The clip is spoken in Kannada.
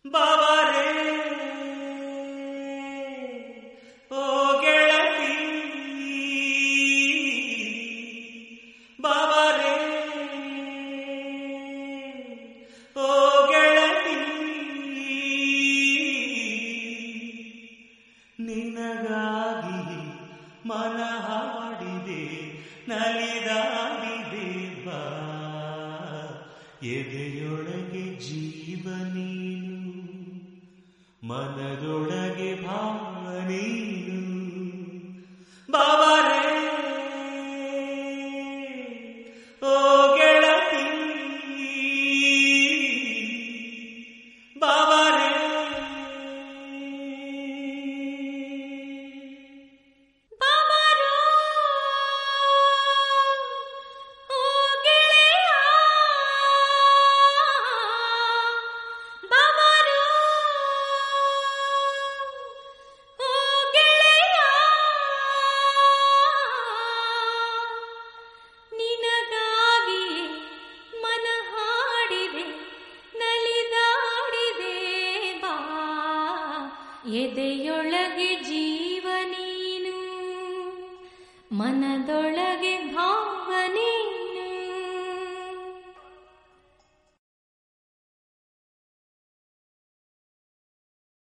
ಬಾಬಾರೇ ಓ ಗೆಳತಿ ಬಾಬಾರೇ ಓ ಗೆಳತಿ ನಿನಗಾಗಿ ಮನ ಹಾಡಿದೆ ನಲಿದಾಡಿದೆ ಬಾ ಎದೆಯೊಳಗೆ ಜೀವ ನೀನು ಮನದೊಳಗೆ ಭಾವ ನೀನು ಬಾಬಾರೇ ಓ ಗೆಳತಿ ಬಾಬಾರೇ ಬಾಬಾರೋ ಓ ಗೆಳೆಯ ಬಾಬಾರೋ ಓ ಗೆಳೆಯ ನಿನಗಾಗಿ ಮನ ಹಾಡಿದೆ ನಲಿದಾಡಿದೆ ಬಾ ಎದೆಯೊಳಗೆ ಜೀವ ನೀನು ಮನದೊಳಗೆ